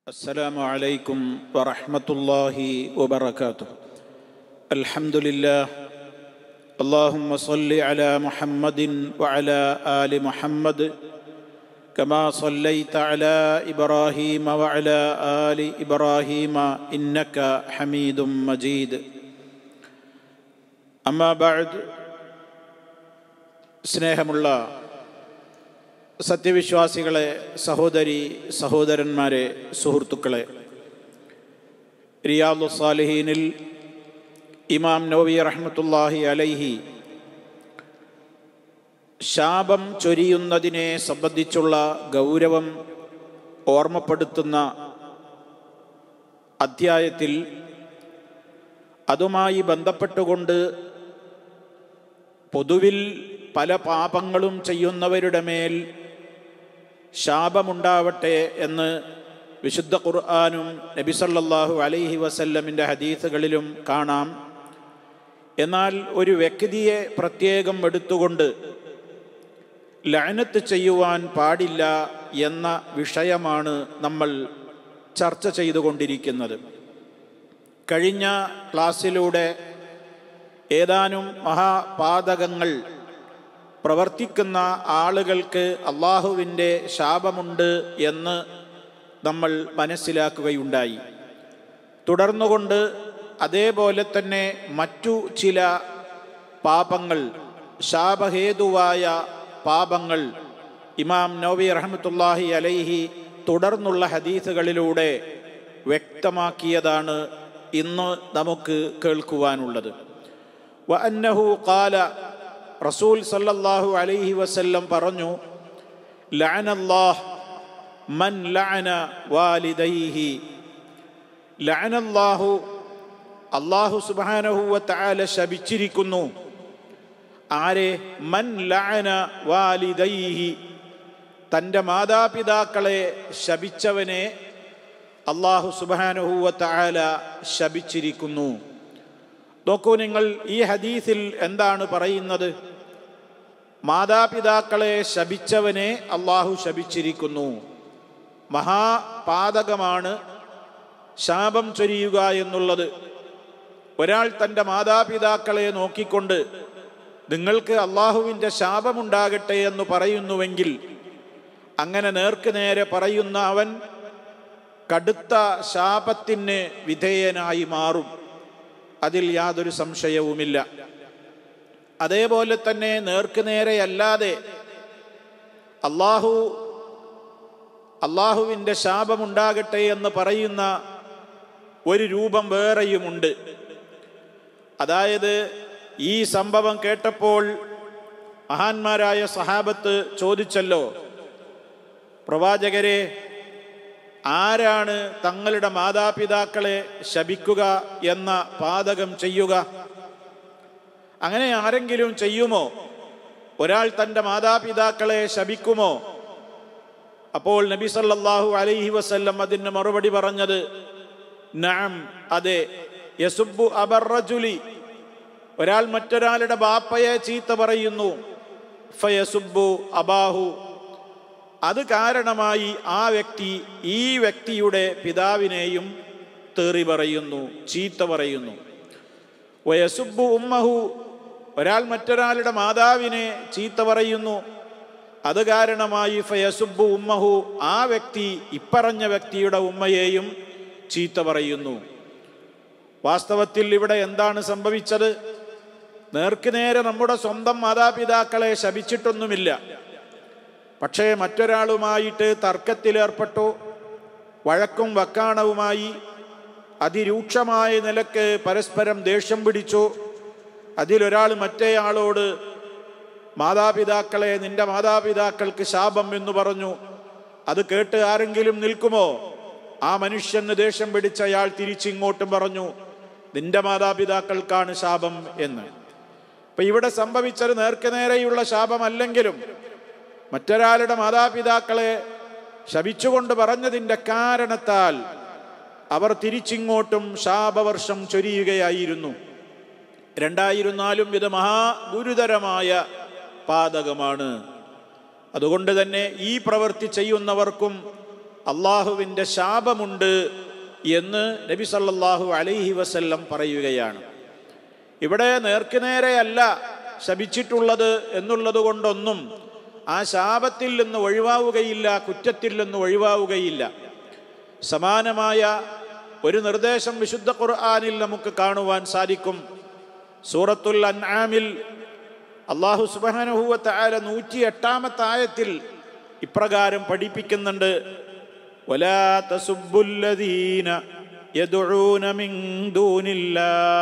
السلام عليكم ورحمة الله وبركاته الحمد لله اللهم صل على محمد وعلى آل محمد كما صليت على إبراهيم وعلى آل إبراهيم إنك حميد مجيد أما بعد സ്നേഹമുള്ള സത്യവിശ്വാസികളെ സഹോദരി സഹോദരന്മാരെ സുഹൃത്തുക്കളെ റിയാദു സാലിഹീനിൽ ഇമാം നവവി റഹ്മത്തുല്ലാഹി അലൈഹി ശാപം ചൊരിയുന്നതിനെ സംബന്ധിച്ചുള്ള ഗൗരവം ഓർമ്മപ്പെടുത്തുന്ന അധ്യായത്തിൽ അതുമായി ബന്ധപ്പെട്ടുകൊണ്ട് പൊതുവിൽ പല പാപങ്ങളും ചെയ്യുന്നവരുടെ മേൽ ശാപമുണ്ടാവട്ടെ എന്ന് വിശുദ്ധ ഖുർആാനും നബിസല്ലാഹു അലൈഹി വസല്ലമിൻ്റെ ഹദീസുകളിലും കാണാം എന്നാൽ ഒരു വ്യക്തിയെ പ്രത്യേകം എടുത്തുകൊണ്ട് ലയനത്ത് ചെയ്യുവാൻ പാടില്ല എന്ന വിഷയമാണ് നമ്മൾ ചർച്ച ചെയ്തുകൊണ്ടിരിക്കുന്നത് കഴിഞ്ഞ ക്ലാസ്സിലൂടെ ഏതാനും മഹാപാതകങ്ങൾ പ്രവർത്തിക്കുന്ന ആളുകൾക്ക് അള്ളാഹുവിൻ്റെ ശാപമുണ്ട് എന്ന് നമ്മൾ മനസ്സിലാക്കുകയുണ്ടായി തുടർന്നുകൊണ്ട് അതേപോലെ തന്നെ മറ്റു ചില പാപങ്ങൾ ശാപഹേതുവായ പാപങ്ങൾ ഇമാം നോവി റഹമത്തുല്ലാഹി അലൈഹി തുടർന്നുള്ള ഹദീസുകളിലൂടെ വ്യക്തമാക്കിയതാണ് ഇന്ന് നമുക്ക് കേൾക്കുവാനുള്ളത് വ അന്നഹു കാല റസൂൽ സല്ലല്ലാഹു അലൈഹി വസല്ലം പറഞ്ഞു ലഅനല്ലാഹ് മൻ ലഅന വാലിദൈഹി ലഅനല്ലാഹു അല്ലാഹു സുബ്ഹാനഹു വ തആല ശപിച്ചിരിക്കുന്നു ആരെ മൻ ലഅന വാലിദൈഹി തൻ്റെ മാതാപിതാക്കളെ ശപിച്ചവനെ അള്ളാഹു സുബ്ഹാനഹു വ തആല ശപിച്ചിരിക്കുന്നു നോക്കൂ നിങ്ങൾ ഈ ഹദീസിൽ എന്താണ് പറയുന്നത് മാതാപിതാക്കളെ ശപിച്ചവനെ അള്ളാഹു ശപിച്ചിരിക്കുന്നു മഹാപാതകമാണ് ശാപം ചൊരിയുക എന്നുള്ളത് ഒരാൾ തൻ്റെ മാതാപിതാക്കളെ നോക്കിക്കൊണ്ട് നിങ്ങൾക്ക് അള്ളാഹുവിൻ്റെ ശാപമുണ്ടാകട്ടെ എന്ന് പറയുന്നുവെങ്കിൽ അങ്ങനെ നേർക്ക് നേരെ പറയുന്ന അവൻ കടുത്ത ശാപത്തിന് വിധേയനായി മാറും അതിൽ യാതൊരു സംശയവുമില്ല അതേപോലെ തന്നെ നേർക്ക് നേരെയല്ലാതെ അള്ളാഹു അള്ളാഹുവിൻ്റെ ശാപമുണ്ടാകട്ടെ എന്ന് പറയുന്ന ഒരു രൂപം വേറെയുമുണ്ട് അതായത് ഈ സംഭവം കേട്ടപ്പോൾ മഹാന്മാരായ സഹാബത്ത് ചോദിച്ചല്ലോ പ്രവാചകരെ ആരാണ് തങ്ങളുടെ മാതാപിതാക്കളെ ശപിക്കുക എന്ന പാതകം ചെയ്യുക അങ്ങനെ ആരെങ്കിലും ചെയ്യുമോ ഒരാൾ തൻ്റെ മാതാപിതാക്കളെ ശപിക്കുമോ അപ്പോൾ നബി സല്ലല്ലാഹു അലൈഹി വസല്ലം അതിന് മറുപടി പറഞ്ഞത് നാം അതെ യസുബു അബർറജുലി ഒരാൾ മറ്റൊരാളുടെ ബാപ്പയെ ചീത്ത പറയുന്നു ഫയസുബു അബാഹു അത് കാരണമായി ആ വ്യക്തി ഈ വ്യക്തിയുടെ പിതാവിനെയും തേറി പറയുന്നു ചീത്ത പറയുന്നു വയസുബു ഉമ്മഹു ഒരാൾ മറ്റൊരാളുടെ മാതാവിനെ ചീത്ത പറയുന്നു അത് കാരണമായി ഫയസുബു ഉമ്മഹു ആ വ്യക്തി ഇപ്പറഞ്ഞ വ്യക്തിയുടെ ഉമ്മയെയും ചീത്ത പറയുന്നു വാസ്തവത്തിൽ ഇവിടെ എന്താണ് സംഭവിച്ചത് നേർക്കുനേരെ നമ്മുടെ സ്വന്തം മാതാപിതാക്കളെ ശപിച്ചിട്ടൊന്നുമില്ല പക്ഷേ മറ്റൊരാളുമായിട്ട് തർക്കത്തിലേർപ്പെട്ടു വഴക്കും വക്കാണവുമായി അതിരൂക്ഷമായ നിലക്ക് പരസ്പരം ദേഷ്യം പിടിച്ചു അതിലൊരാൾ മറ്റേയാളോട് മാതാപിതാക്കളെ നിന്റെ മാതാപിതാക്കൾക്ക് ശാപം എന്ന് പറഞ്ഞു അത് കേട്ട് ആരെങ്കിലും നിൽക്കുമോ ആ മനുഷ്യന് ദേഷ്യം പിടിച്ച അയാൾ തിരിച്ചിങ്ങോട്ടും പറഞ്ഞു നിന്റെ മാതാപിതാക്കൾക്കാണ് ശാപം എന്ന് അപ്പൊ ഇവിടെ സംഭവിച്ചത് നേർക്കുനേരെയുള്ള ശാപമല്ലെങ്കിലും മറ്റൊരാളുടെ മാതാപിതാക്കളെ ശപിച്ചുകൊണ്ട് പറഞ്ഞതിൻ്റെ കാരണത്താൽ അവർ തിരിച്ചിങ്ങോട്ടും ശാപവർഷം ചൊരിയുകയായിരുന്നു രണ്ടായിരുന്നാലും ഇത് മഹാഗുരുതരമായ പാതകമാണ് അതുകൊണ്ട് തന്നെ ഈ പ്രവൃത്തി ചെയ്യുന്നവർക്കും അള്ളാഹുവിൻ്റെ ശാപമുണ്ട് എന്ന് നബി സല്ലല്ലാഹു അലൈഹി വസല്ലം പറയുകയാണ് ഇവിടെ നേർക്കുനേരെയല്ല ശപിച്ചിട്ടുള്ളത് എന്നുള്ളത് കൊണ്ടൊന്നും ആ ശാപത്തിൽ നിന്ന് ഒഴിവാവുകയില്ല കുറ്റത്തിൽ നിന്ന് ഒഴിവാവുകയില്ല സമാനമായ ഒരു നിർദ്ദേശം വിശുദ്ധ ഖുർആാനിൽ നമുക്ക് കാണുവാൻ സാധിക്കും സൂറത്തുൽ അൻആമിൽ അള്ളാഹു സുബാനുഭൂവത്ത ആല നൂറ്റി എട്ടാമത്തെ ആയത്തിൽ ഇപ്രകാരം പഠിപ്പിക്കുന്നുണ്ട് ولا تسبوا الذين يدعون من دون الله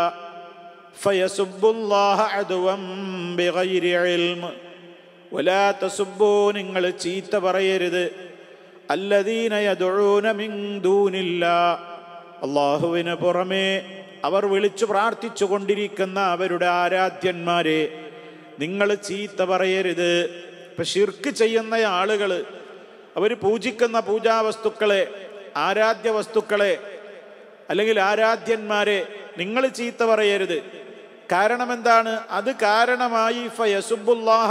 فيسبوا الله عدوا بغير علم ولا تسبوا നിങ്ങൾ ചീത്ത പറയരുത് അല്ലദീന യദുഊന മിൻ ദൂനില്ലാ അള്ളാഹുവിന് പുറമേ അവർ വിളിച്ചു പ്രാർത്ഥിച്ചു കൊണ്ടിരിക്കുന്ന അവരുടെ ആരാധ്യന്മാരെ നിങ്ങൾ ചീത്ത പറയരുത് ഇപ്പൊ ഷിർക്ക് ചെയ്യുന്ന ആളുകൾ അവർ പൂജിക്കുന്ന പൂജാവസ്തുക്കളെ ആരാധ്യ വസ്തുക്കളെ അല്ലെങ്കിൽ ആരാധ്യന്മാരെ നിങ്ങൾ ചീത്ത പറയരുത് കാരണം എന്താണ് അത് കാരണമായി ഫയസുബുല്ലാഹ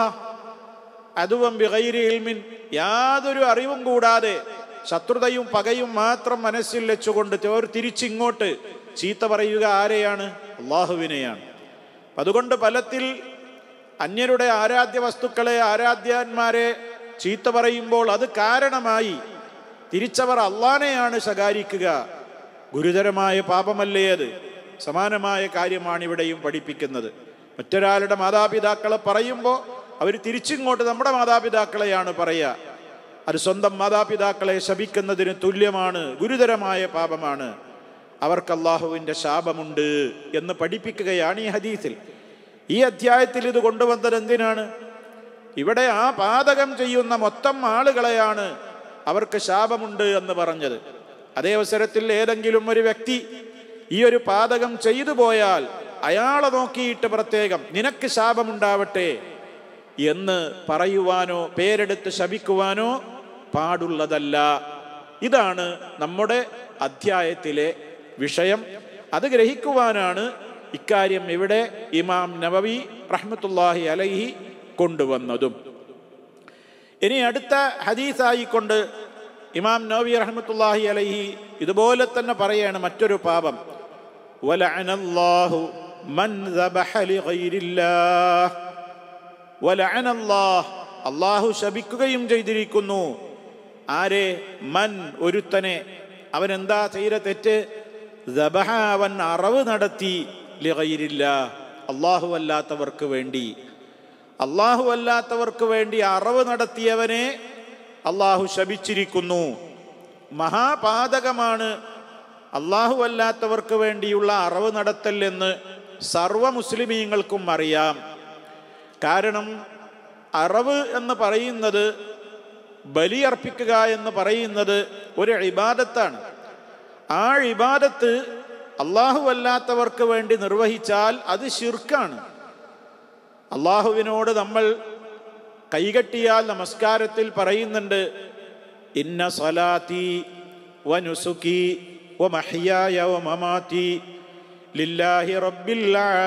അതുവം ബിഗൈരി ഇൽമിൻ യാതൊരു അറിവും കൂടാതെ ശത്രുതയും പകയും മാത്രം മനസ്സിൽ വെച്ചുകൊണ്ട് അവർ തിരിച്ചിങ്ങോട്ട് ചീത്ത പറയുക ആരെയാണ് അള്ളാഹുവിനെയാണ് അതുകൊണ്ട് ഫലത്തിൽ അന്യരുടെ ആരാധ്യ വസ്തുക്കളെ ആരാധ്യന്മാരെ ചീത്ത പറയുമ്പോൾ അത് കാരണമായി തിരിച്ചവർ അള്ളാനെയാണ് ശകാരിക്കുക ഗുരുതരമായ പാപമല്ലേ അത് സമാനമായ കാര്യമാണ് ഇവിടെയും പഠിപ്പിക്കുന്നത് മറ്റൊരാളുടെ മാതാപിതാക്കളെ പറയുമ്പോൾ അവർ തിരിച്ചിങ്ങോട്ട് നമ്മുടെ മാതാപിതാക്കളെയാണ് പറയുക അത് സ്വന്തം മാതാപിതാക്കളെ ശപിക്കുന്നതിന് തുല്യമാണ് ഗുരുതരമായ പാപമാണ് അവർക്ക് അള്ളാഹുവിൻ്റെ ശാപമുണ്ട് എന്ന് പഠിപ്പിക്കുകയാണ് ഈ ഹദീസിൽ ഈ അധ്യായത്തിൽ ഇത് കൊണ്ടുവന്നത് എന്തിനാണ് ഇവിടെ ആ പാതകം ചെയ്യുന്ന മൊത്തം ആളുകളെയാണ് അവർക്ക് ശാപമുണ്ട് എന്ന് പറഞ്ഞത് അതേ അവസരത്തിൽ ഏതെങ്കിലും ഒരു വ്യക്തി ഈ ഒരു പാതകം ചെയ്തു പോയാൽ അയാളെ നോക്കിയിട്ട് പ്രത്യേകം നിനക്ക് ശാപമുണ്ടാവട്ടെ എന്ന് പറയുവാനോ പേരെടുത്ത് ശപിക്കുവാനോ പാടുള്ളതല്ല ഇതാണ് നമ്മുടെ അധ്യായത്തിലെ വിഷയം അത് ഗ്രഹിക്കുവാനാണ് ഇക്കാര്യം ഇവിടെ ഇമാം നവവി റഹ്മത്തുല്ലാഹി അലൈഹി കൊണ്ടുവന്നതും ഇനി അടുത്ത ഹദീസായിക്കൊണ്ട് ഇമാം നവി റഹ്മത്തുല്ലാഹി അലൈഹി ഇതുപോലെ തന്നെ പറയാണ് മറ്റൊരു പാപം വലഅനല്ലാഹു മൻ ദബഹ ലിഗൈരില്ലാഹ് വലഅനല്ലാഹ് അള്ളാഹു ശപിക്കുകയും ചെയ്തിരിക്കുന്നു ആരെ മൻ ഒരുത്തനെ അവൻ എന്താ ചെയ്ത തെറ്റ് ദബഹ അവൻ അറവ് നടത്തി ലിഗൈരില്ല അള്ളാഹു അല്ലാത്തവർക്ക് വേണ്ടി അള്ളാഹു അല്ലാത്തവർക്ക് വേണ്ടി അറവ് നടത്തിയവനെ അള്ളാഹു ശപിച്ചിരിക്കുന്നു മഹാപാതകമാണ് അള്ളാഹു അല്ലാത്തവർക്ക് വേണ്ടിയുള്ള അറവ് നടത്തൽ എന്ന് സർവ മുസ്ലിമീങ്ങൾക്കും അറിയാം കാരണം അറവ് എന്ന് പറയുന്നത് ബലിയർപ്പിക്കുക എന്ന് പറയുന്നത് ഒരു ഇബാദത്താണ് ആ ഇബാദത്ത് അള്ളാഹു അല്ലാത്തവർക്ക് വേണ്ടി നിർവഹിച്ചാൽ അത് ഷിർക്കാണ് അള്ളാഹുവിനോട് നമ്മൾ കൈകെട്ടിയാൽ നമസ്കാരത്തിൽ പറയുന്നുണ്ട് ഇന്ന സലാത്തി വനുസുക്കി വമഹിയായ വമമാതി ലില്ലാഹി റബ്ബിൽ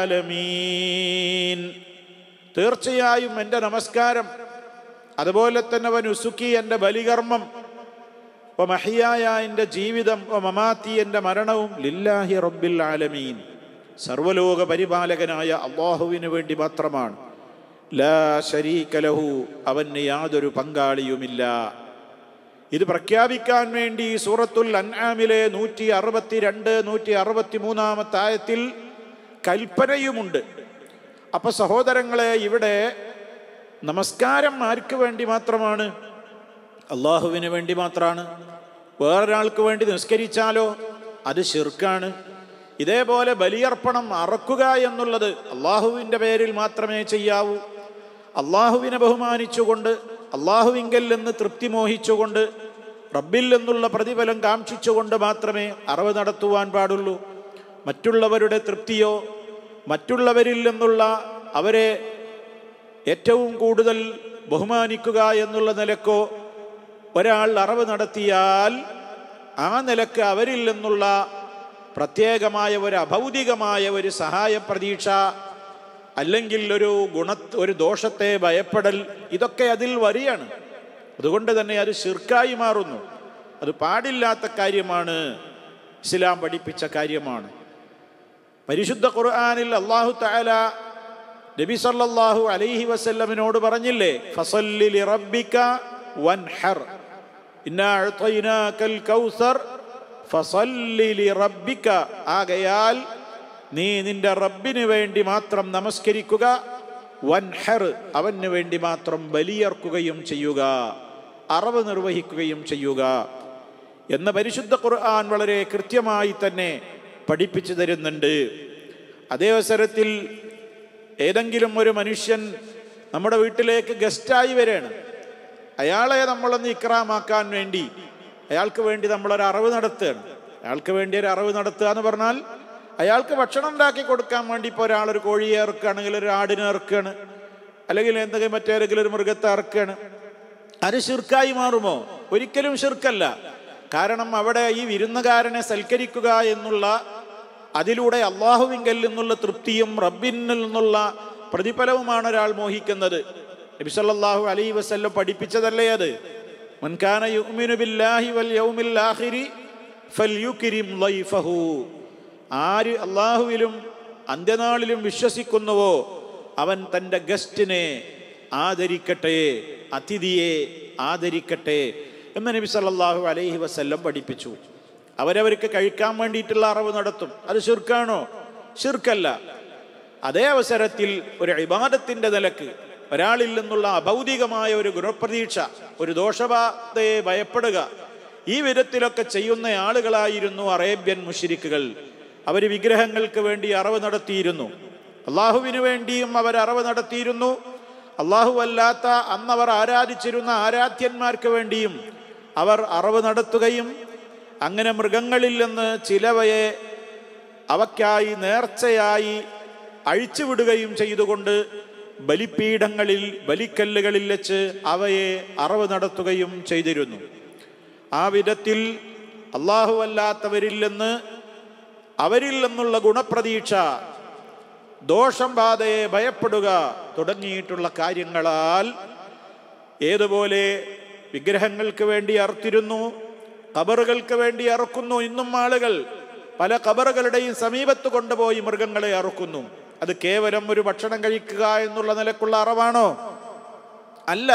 ആലമീൻ തീർച്ചയായും എൻ്റെ നമസ്കാരം അതുപോലെ തന്നെ വനുസുക്കി എൻ്റെ ബലികർമ്മം വമഹിയായ എൻ്റെ ജീവിതം വമമാത്തി എൻ്റെ മരണവും ലില്ലാഹി റബ്ബിൽ ആലമീൻ സർവലോക പരിപാലകനായ അള്ളാഹുവിന് വേണ്ടി മാത്രമാണ് ലാ ശരീകലഹു അവന് യാതൊരു പങ്കാളിയുമില്ല ഇത് പ്രഖ്യാപിക്കാൻ വേണ്ടി സൂറത്തുൽ അൻആമിലെ നൂറ്റി അറുപത്തിരണ്ട് നൂറ്റി അറുപത്തി മൂന്നാമത്തെ ആയത്തിൽ കൽപ്പനയുമുണ്ട് അപ്പൊ സഹോദരങ്ങളെ ഇവിടെ നമസ്കാരം ആർക്ക് വേണ്ടി മാത്രമാണ് അള്ളാഹുവിന് വേണ്ടി മാത്രമാണ് വേറൊരാൾക്ക് വേണ്ടി നിസ്കരിച്ചാലോ അത് ഷിർക്കാണ് ഇതേപോലെ ബലിയർപ്പണം അറക്കുക എന്നുള്ളത് അള്ളാഹുവിൻ്റെ പേരിൽ മാത്രമേ ചെയ്യാവൂ അള്ളാഹുവിനെ ബഹുമാനിച്ചുകൊണ്ട് അള്ളാഹുവിങ്കൽ നിന്ന് തൃപ്തി മോഹിച്ചുകൊണ്ട് റബ്ബിൽ നിന്നുള്ള പ്രതിഫലം കാക്ഷിച്ചുകൊണ്ട് മാത്രമേ അറിവ് നടത്തുവാൻ പാടുള്ളൂ മറ്റുള്ളവരുടെ തൃപ്തിയോ മറ്റുള്ളവരിൽ നിന്നുള്ള അവരെ ഏറ്റവും കൂടുതൽ ബഹുമാനിക്കുക എന്നുള്ള നിലക്കോ ഒരാൾ അറിവ് നടത്തിയാൽ ആ നിലക്ക് അവരിൽ നിന്നുള്ള പ്രത്യേകമായ ഒരു അഭൗതികമായ ഒരു സഹായ പ്രതീക്ഷ അല്ലെങ്കിൽ ഒരു ഗുണ ഒരു ദോഷത്തെ ഭയപ്പെടൽ ഇതൊക്കെ അതിൽ വരികയാണ് അതുകൊണ്ട് തന്നെ അത് ശിർക്കായി മാറുന്നു അത് പാടില്ലാത്ത കാര്യമാണ് ഇസ്ലാം പഠിപ്പിച്ച കാര്യമാണ് പരിശുദ്ധ ഖുർആനിൽ അള്ളാഹു തആല നബി സല്ലല്ലാഹു അലൈഹി വസല്ലമിനോട് പറഞ്ഞില്ലേ ഫസല്ലി ലിറബ്ബിക വൻഹർ ഇന്നാ അഅ്തൈനാകൽ കൗസർ ഫസല്ലി ലിറബ്ബിക ആകയാൽ നീ നിന്റെ റബ്ബിന് വേണ്ടി മാത്രം നമസ്കരിക്കുക വൻഹർ അവന് വേണ്ടി മാത്രം ബലിയർക്കുകയും ചെയ്യുക അറവ് നിർവഹിക്കുകയും ചെയ്യുക എന്ന പരിശുദ്ധ ഖുർആൻ വളരെ കൃത്യമായി തന്നെ പഠിപ്പിച്ചു തരുന്നുണ്ട് അതേ അവസരത്തിൽ ഏതെങ്കിലും ഒരു മനുഷ്യൻ നമ്മുടെ വീട്ടിലേക്ക് ഗസ്റ്റായി വരികയാണ് അയാളെ നമ്മളൊന്ന് ഇക്രാമാക്കാൻ വേണ്ടി അയാൾക്ക് വേണ്ടി നമ്മളൊരു അറിവ് നടത്തുകയാണ് അയാൾക്ക് വേണ്ടി ഒരു അറിവ് നടത്തുക എന്ന് പറഞ്ഞാൽ അയാൾക്ക് ഭക്ഷണം ഉണ്ടാക്കി കൊടുക്കാൻ വേണ്ടി ഇപ്പോൾ ഒരാളൊരു കോഴിയെ ഇറക്കുകയാണെങ്കിൽ ഒരു ആടിനെ ഇറക്കുകയാണ് അല്ലെങ്കിൽ എന്തെങ്കിലും മറ്റേതെങ്കിലും ഒരു മൃഗത്തെ ഇറക്കുകയാണ് അത് ഷിർക്കായി മാറുമോ ഒരിക്കലും ഷിർക്കല്ല കാരണം അവിടെ ഈ വിരുന്നുകാരനെ സൽക്കരിക്കുക എന്നുള്ള അതിലൂടെ അള്ളാഹുവിങ്കൽ നിന്നുള്ള തൃപ്തിയും റബ്ബിനിൽ നിന്നുള്ള പ്രതിഫലവുമാണ് ഒരാൾ മോഹിക്കുന്നത് നബി സല്ലല്ലാഹു അലൈഹി വസല്ലം പഠിപ്പിച്ചതല്ലേ അത് മൻകാന യുഅ്മിനു ബില്ലാഹി വൽ യൗമിൽ ആഖിരി ഫൽയുക്രിം ലൈഫഹു ആര് അള്ളാഹുവിലും അന്ത്യനാളിലും വിശ്വസിക്കുന്നുവോ അവൻ തൻ്റെ ഗസ്റ്റിനെ ആദരിക്കട്ടെ അതിഥിയെ ആദരിക്കട്ടെ എന്ന് നബി സല്ലല്ലാഹു അലൈഹി വസല്ലം പഠിപ്പിച്ചു അവരവർക്ക് കഴിക്കാൻ വേണ്ടിയിട്ടുള്ള അറിവ് നടത്തും അത് ഷിർക്കാണോ ഷിർക്കല്ല അതേ അവസരത്തിൽ ഒരു ഇബാദത്തിന്റെ നിലക്ക് ഒരാളിൽ നിന്നുള്ള അഭൗതികമായ ഒരു ഗുണപ്രതീക്ഷ ഒരു ദോഷബാധയെ ഭയപ്പെടുക ഈ വിധത്തിലൊക്കെ ചെയ്യുന്ന ആളുകളായിരുന്നു അറേബ്യൻ മുഷിരിക്കുകൾ അവർ വിഗ്രഹങ്ങൾക്ക് വേണ്ടി അറിവ് നടത്തിയിരുന്നു അള്ളാഹുവിന് വേണ്ടിയും അവർ അറിവ് നടത്തിയിരുന്നു അള്ളാഹു അല്ലാത്ത അന്നവർ ആരാധിച്ചിരുന്ന ആരാധ്യന്മാർക്ക് വേണ്ടിയും അവർ അറിവ് നടത്തുകയും അങ്ങനെ മൃഗങ്ങളിൽ നിന്ന് ചിലവയെ അവയ്ക്കായി നേർച്ചയായി അഴിച്ചുവിടുകയും ചെയ്തുകൊണ്ട് ബലിപീഠങ്ങളിൽ ബലിക്കല്ലുകളിൽ വെച്ച് അവയെ അറിവ് നടത്തുകയും ചെയ്തിരുന്നു ആ വിധത്തിൽ അള്ളാഹു അല്ലാത്തവരിൽ നിന്ന് അവരിൽ നിന്നുള്ള ഗുണപ്രതീക്ഷ ദോഷം ബാധയെ ഭയപ്പെടുക തുടങ്ങിയിട്ടുള്ള കാര്യങ്ങളാൽ ഏതുപോലെ വിഗ്രഹങ്ങൾക്ക് വേണ്ടി അറുത്തിരുന്നു കബറുകൾക്ക് വേണ്ടി അറുക്കുന്നു ഇന്നും ആളുകൾ പല കബറുകളുടെയും സമീപത്ത് കൊണ്ടുപോയി മൃഗങ്ങളെ അറുക്കുന്നു അത് കേവലം ഒരു ഭക്ഷണം കഴിക്കുക എന്നുള്ള നിലക്കുള്ള അറിവാണോ അല്ല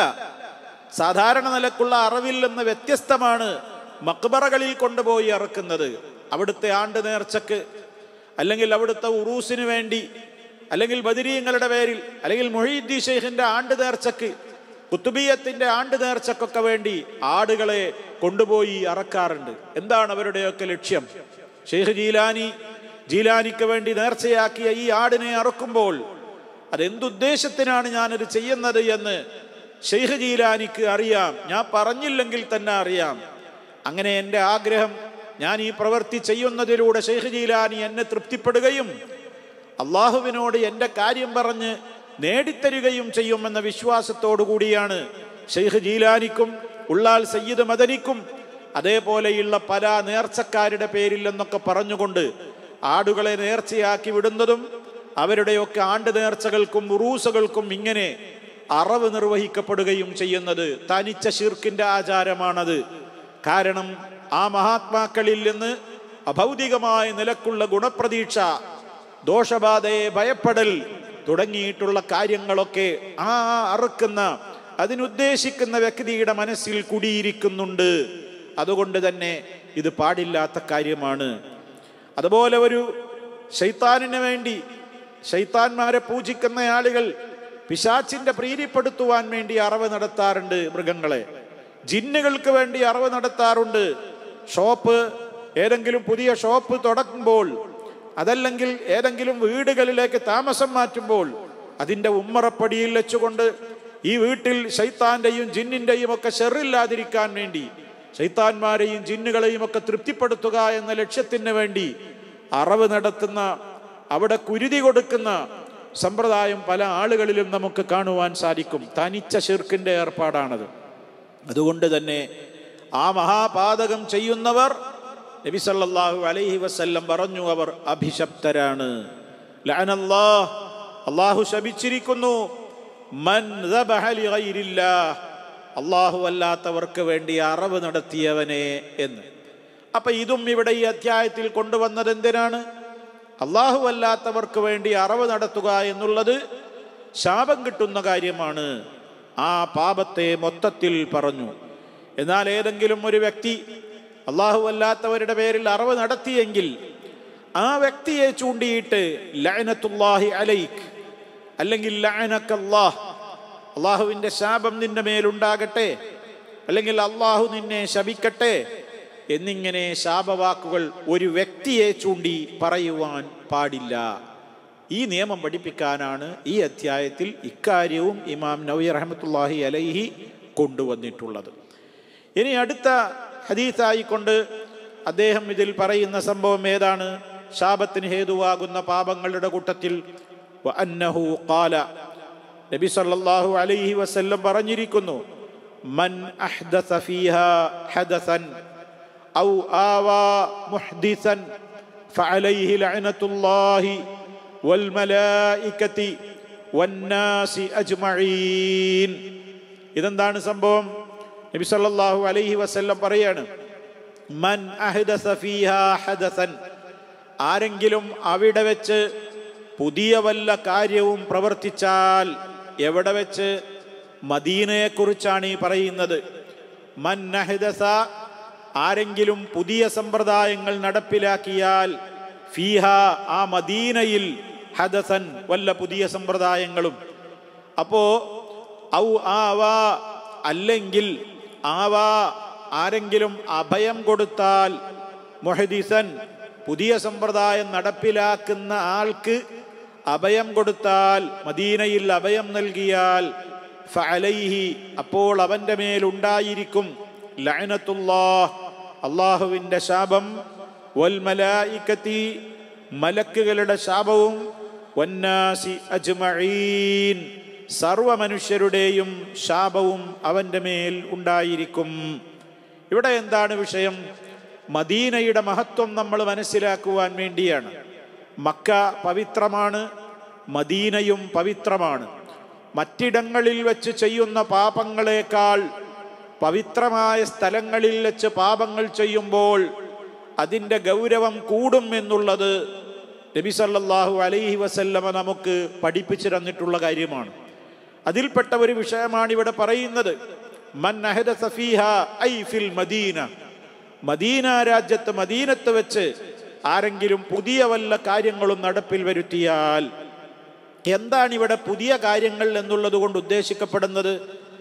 സാധാരണ നിലക്കുള്ള അറിവിൽ നിന്ന് വ്യത്യസ്തമാണ് മക്ബറകളിൽ കൊണ്ടുപോയി അറക്കുന്നത് അവിടുത്തെ ആണ്ട് നേർച്ചക്ക് അല്ലെങ്കിൽ അവിടുത്തെ ഉറൂസിന് വേണ്ടി അല്ലെങ്കിൽ ബദിരീങ്ങളുടെ പേരിൽ അല്ലെങ്കിൽ മൊഹീദ്ദി ഷെയ്ഖിന്റെ ആണ്ട് നേർച്ചക്ക് കുത്തുബീയത്തിന്റെ ആണ്ട് നേർച്ചക്കൊക്കെ വേണ്ടി ആടുകളെ കൊണ്ടുപോയി അറക്കാറുണ്ട് എന്താണ് അവരുടെയൊക്കെ ലക്ഷ്യം ഷെയ്ഖ് ജീലാനി ജീലാനിക്ക് വേണ്ടി നേർച്ചയാക്കിയ ഈ ആടിനെ അറക്കുമ്പോൾ അതെന്തുദ്ദേശത്തിനാണ് ഞാനത് ചെയ്യുന്നത് എന്ന് ഷെയ്ഖ് ജീലാനിക്ക് അറിയാം ഞാൻ പറഞ്ഞില്ലെങ്കിൽ തന്നെ അറിയാം അങ്ങനെ എൻ്റെ ആഗ്രഹം ഞാൻ ഈ പ്രവൃത്തി ചെയ്യുന്നതിലൂടെ ഷെയ്ഖ് ജീലാനി എന്നെ തൃപ്തിപ്പെടുകയും അള്ളാഹുവിനോട് എൻ്റെ കാര്യം പറഞ്ഞ് നേടിത്തരികയും ചെയ്യുമെന്ന വിശ്വാസത്തോടു കൂടിയാണ് ഷെയ്ഖ് ജീലാനിക്കും ഉള്ളാൽ സയ്യിദ് മദനിക്കും അതേപോലെയുള്ള പല നേർച്ചക്കാരുടെ പേരിൽ എന്നൊക്കെ പറഞ്ഞുകൊണ്ട് ആടുകളെ നേർച്ചയാക്കി വിടുന്നതും അവരുടെയൊക്കെ ആണ്ട് നേർച്ചകൾക്കും ഉറൂസകൾക്കും ഇങ്ങനെ അറവ് നിർവഹിക്കപ്പെടുകയും ചെയ്യുന്നത് തനിച്ച ഷിർക്കിന്റെ ആചാരമാണത് കാരണം ആ മഹാത്മാക്കളിൽ നിന്ന് അഭൗതികമായ നിലക്കുള്ള ഗുണപ്രതീക്ഷ ദോഷബാധയെ ഭയപ്പെടൽ തുടങ്ങിയിട്ടുള്ള കാര്യങ്ങളൊക്കെ ആ അറുക്കുന്ന അതിനുദ്ദേശിക്കുന്ന വ്യക്തിയുടെ മനസ്സിൽ കുടിയിരിക്കുന്നുണ്ട് അതുകൊണ്ട് തന്നെ ഇത് പാടില്ലാത്ത കാര്യമാണ് അതുപോലെ ഒരു ശൈത്താനിന് വേണ്ടി ശൈത്താന്മാരെ പൂജിക്കുന്ന ആളുകൾ പിശാച്ചിന്റെ പ്രീതിപ്പെടുത്തുവാൻ വേണ്ടി അറിവ് നടത്താറുണ്ട് മൃഗങ്ങളെ ജിന്നുകൾക്ക് വേണ്ടി അറിവ് നടത്താറുണ്ട് ഷോപ്പ് ഏതെങ്കിലും പുതിയ ഷോപ്പ് തുടങ്ങുമ്പോൾ അതല്ലെങ്കിൽ ഏതെങ്കിലും വീടുകളിലേക്ക് താമസം മാറ്റുമ്പോൾ അതിൻ്റെ ഉമ്മറപ്പടിയിൽ വെച്ചുകൊണ്ട് ഈ വീട്ടിൽ ശൈത്താന്റെയും ജിന്നിന്റെയും ഒക്കെ ഷെറില്ലാതിരിക്കാൻ വേണ്ടി ശൈത്താന്മാരെയും ജിന്നുകളെയും ഒക്കെ തൃപ്തിപ്പെടുത്തുക എന്ന ലക്ഷ്യത്തിന് വേണ്ടി അറിവ് നടത്തുന്ന അവിടെ കുരുതി കൊടുക്കുന്ന സമ്പ്രദായം പല ആളുകളിലും നമുക്ക് കാണുവാൻ സാധിക്കും തനിച്ച ഷിർക്കിന്റെ ഏർപ്പാടാണത് അതുകൊണ്ട് തന്നെ ആ മഹാപാതകം ചെയ്യുന്നവർ നബി സല്ലല്ലാഹു അലൈഹി വസല്ലം പറഞ്ഞു അവർ അഭിശപ്തരാണ് ലഅനല്ലാഹ് അള്ളാഹു ശപിച്ചിരിക്കുന്നു മൻ ദബഹ ലിഗൈരില്ലാഹ് അള്ളാഹു അല്ലാത്തവർക്ക് വേണ്ടി അറവ് നടത്തിയവനെ എന്ന് അപ്പൊ ഇതും ഇവിടെ ഈ അധ്യായത്തിൽ കൊണ്ടുവന്നത് എന്തിനാണ് അള്ളാഹു അല്ലാത്തവർക്ക് വേണ്ടി അറവ് നടത്തുക എന്നുള്ളത് ശാപം കിട്ടുന്ന കാര്യമാണ് ആ പാപത്തെ മൊത്തത്തിൽ പറഞ്ഞു എന്നാൽ ഏതെങ്കിലും ഒരു വ്യക്തി അള്ളാഹു അല്ലാത്തവരുടെ പേരിൽ അറവ് നടത്തിയെങ്കിൽ ആ വ്യക്തിയെ ചൂണ്ടിയിട്ട് ലഅനത്തുല്ലാഹി അലൈക്ക് അല്ലെങ്കിൽ ലഅനക്കല്ലാഹ് അള്ളാഹുവിൻ്റെ ശാപം നിന്റെ മേലുണ്ടാകട്ടെ അല്ലെങ്കിൽ അള്ളാഹു നിന്നെ ശപിക്കട്ടെ എന്നിങ്ങനെ ശാപവാക്കുകൾ ഒരു വ്യക്തിയെ ചൂണ്ടി പറയുവാൻ പാടില്ല ഈ നിയമം പഠിപ്പിക്കാനാണ് ഈ അധ്യായത്തിൽ ഇക്കാര്യവും ഇമാം നവി റഹമത്തുല്ലാഹി അലൈഹി കൊണ്ടുവന്നിട്ടുള്ളത് ഇനി അടുത്ത ഹദീസായിക്കൊണ്ട് അദ്ദേഹം ഇതിൽ പറയുന്ന സംഭവം ഏതാണ് ശാപത്തിന് ഹേതുവാകുന്ന പാപങ്ങളുടെ കൂട്ടത്തിൽ വഅന്നഹു ഖാല നബി സല്ലല്ലാഹു അലൈഹി വസല്ലം പറഞ്ഞിരിക്കുന്നു മൻ അഹ്ദസ ഫീഹാ ഹദസൻ ഔ ആവാ മുഹ്ദിസൻ ഫഅലൈഹി ലഅനത്തുല്ലാഹി വൽ മലായികതി വന്നാസി അജ്മഈൻ ഇതെന്താണ് സംഭവം നബി സല്ലല്ലാഹു അലൈഹി വസല്ലം പറയാണ് മൻ അഹ്ദസ ഫീഹാ ഹദസൻ ആരെങ്കിലും അവിടെ വെച്ച് പുതിയ വല്ല കാര്യവും പ്രവർത്തിച്ചാൽ എവിടെ വെച്ച് മദീനയെക്കുറിച്ചാണ് ഈ പറയുന്നത് മൻ അഹ്ദസ ആരെങ്കിലും പുതിയ സമ്പ്രദായങ്ങൾ നടപ്പിലാക്കിയാൽ ഫീഹ ആ മദീനയിൽ ഹദസൻ വല്ല പുതിയ സമ്പ്രദായങ്ങളും അപ്പോ ഔ ആവാ അല്ലെങ്കിൽ ആവാ ആരെങ്കിലും അഭയം കൊടുത്താൽ മൊഹദിസൻ പുതിയ സമ്പ്രദായം നടപ്പിലാക്കുന്ന ആൾക്ക് അഭയം കൊടുത്താൽ മദീനയിൽ അഭയം നൽകിയാൽ ഫഅലൈഹി അപ്പോൾ അവന്റെ മേലുണ്ടായിരിക്കും ലഅനത്തുല്ലാഹ് അള്ളാഹുവിൻ്റെ ശാപം വൽ മലായിക്കത്തി മലക്കുകളുടെ ശാപവും വന്നാസി അജ്മഈൻ സർവ മനുഷ്യരുടെയും ശാപവും അവൻ്റെ മേൽ ഉണ്ടായിരിക്കും ഇവിടെ എന്താണ് വിഷയം മദീനയുടെ മഹത്വം നമ്മൾ മനസ്സിലാക്കുവാൻ വേണ്ടിയാണ് മക്ക പവിത്രമാണ് മദീനയും പവിത്രമാണ് മറ്റിടങ്ങളിൽ വെച്ച് ചെയ്യുന്ന പാപങ്ങളെക്കാൾ പവിത്രമായ സ്ഥലങ്ങളിൽ വെച്ച് പാപങ്ങൾ ചെയ്യുമ്പോൾ അതിൻ്റെ ഗൗരവം കൂടും എന്നുള്ളത് നബി സല്ലല്ലാഹു അലൈഹി വസല്ലമ നമുക്ക് പഠിപ്പിച്ചു തന്നിട്ടുള്ള കാര്യമാണ് അതിൽപ്പെട്ട ഒരു വിഷയമാണ് ഇവിടെ പറയുന്നത് മൻ അഹദസ ഫീഹാ ഐ ഫിൽ മദീന മദീന രാജ്യത്ത് മദീനത്ത് വെച്ച് ആരെങ്കിലും പുതിയ വല്ല കാര്യങ്ങളും നടപ്പിൽ വരുത്തിയാൽ എന്താണ് ഇവിടെ പുതിയ കാര്യങ്ങൾ എന്നുള്ളത് കൊണ്ട് ഉദ്ദേശിക്കപ്പെടുന്നത്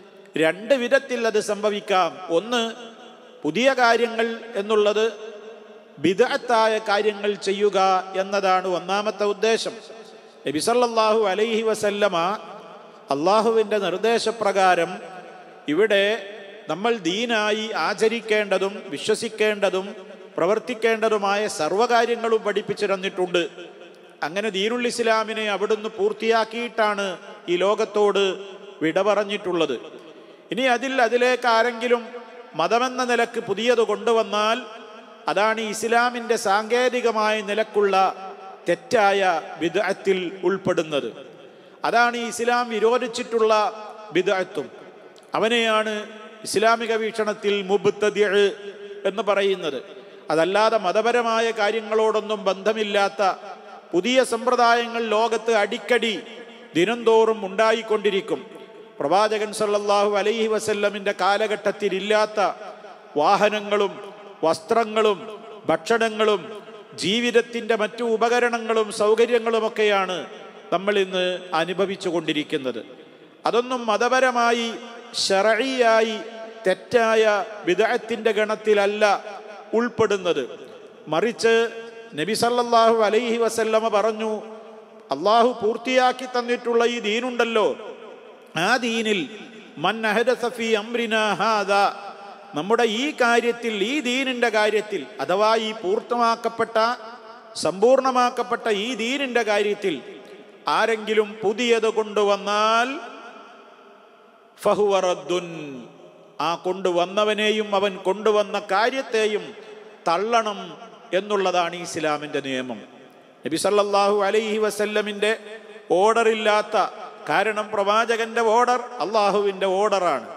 രണ്ട് വിധത്തിൽ അത് സംഭവിക്കാം ഒന്ന് പുതിയ കാര്യങ്ങൾ എന്നുള്ളത് ബിദഅത്തായ കാര്യങ്ങൾ ചെയ്യുക എന്നതാണ് ഒന്നാമത്തെ ഉദ്ദേശം നബിസല്ലാഹു അലൈഹി വസല്ലമ അള്ളാഹുവിൻ്റെ നിർദ്ദേശപ്രകാരം ഇവിടെ നമ്മൾ ദീനായി ആചരിക്കേണ്ടതും വിശ്വസിക്കേണ്ടതും പ്രവർത്തിക്കേണ്ടതുമായ സർവകാര്യങ്ങളും പഠിപ്പിച്ചു തന്നിട്ടുണ്ട് അങ്ങനെ ദീനുൽ ഇസ്ലാമിനെ അവിടുന്ന് പൂർത്തിയാക്കിയിട്ടാണ് ഈ ലോകത്തോട് വിട പറഞ്ഞിട്ടുള്ളത് ഇനി അതിൽ അതിലേക്ക് ആരെങ്കിലും മതമെന്ന നിലക്ക് പുതിയത് കൊണ്ടുവന്നാൽ അതാണ് ഈ ഇസ്ലാമിൻ്റെ സാങ്കേതികമായ നിലക്കുള്ള തെറ്റായ ബിദഅത്തിൽ ഉൾപ്പെടുന്നത് അതാണ് ഈ ഇസ്ലാം വിരോധിച്ചിട്ടുള്ള ബിദഅത്തും അവനെയാണ് ഇസ്ലാമിക വീക്ഷണത്തിൽ മുബത്തതി എന്ന് പറയുന്നത് അതല്ലാതെ മതപരമായ കാര്യങ്ങളോടൊന്നും ബന്ധമില്ലാത്ത പുതിയ സമ്പ്രദായങ്ങൾ ലോകത്ത് അടിക്കടി ദിനംതോറും ഉണ്ടായിക്കൊണ്ടിരിക്കും പ്രവാചകൻ സല്ലല്ലാഹു അലൈഹി വസല്ലമിൻ്റെ കാലഘട്ടത്തിൽ ഇല്ലാത്ത വാഹനങ്ങളും വസ്ത്രങ്ങളും ഭക്ഷണങ്ങളും ജീവിതത്തിൻ്റെ മറ്റു ഉപകരണങ്ങളും സൗകര്യങ്ങളുമൊക്കെയാണ് നമ്മൾ ഇന്ന് അനുഭവിച്ചു കൊണ്ടിരിക്കുന്നത് അതൊന്നും മതപരമായി ഷറയിയായി തെറ്റായ വിദഗ്ധത്തിൻ്റെ ഗണത്തിലല്ല ഉൾപ്പെടുന്നത് മറിച്ച് നബി സല്ലല്ലാഹു അലൈഹി വസല്ലമ പറഞ്ഞു അള്ളാഹു പൂർത്തിയാക്കി തന്നിട്ടുള്ള ഈ ദീനുണ്ടല്ലോ ആ ദീനിൽ മൻ അഹദസ ഫീ അംരിനാ ഹാദാ നമ്മുടെ ഈ കാര്യത്തിൽ ഈ ദീനിൻ്റെ കാര്യത്തിൽ അഥവാ ഈ പൂർത്തമാക്കപ്പെട്ട സമ്പൂർണമാക്കപ്പെട്ട ഈ ദീനിൻ്റെ കാര്യത്തിൽ ആരെങ്കിലും പുതിയത് കൊണ്ടുവന്നാൽ ഫഹുവറദ്ദുൻ ആ കൊണ്ടുവന്നവനെയും അവൻ കൊണ്ടുവന്ന കാര്യത്തെയും തള്ളണം എന്നുള്ളതാണ് ഇസ്ലാമിൻ്റെ നിയമം നബി സല്ലല്ലാഹു അലൈഹി വസല്ലമിൻ്റെ ഓർഡറില്ലാത്ത കാരണം പ്രവാചകന്റെ ഓർഡർ അള്ളാഹുവിൻ്റെ ഓർഡറാണ്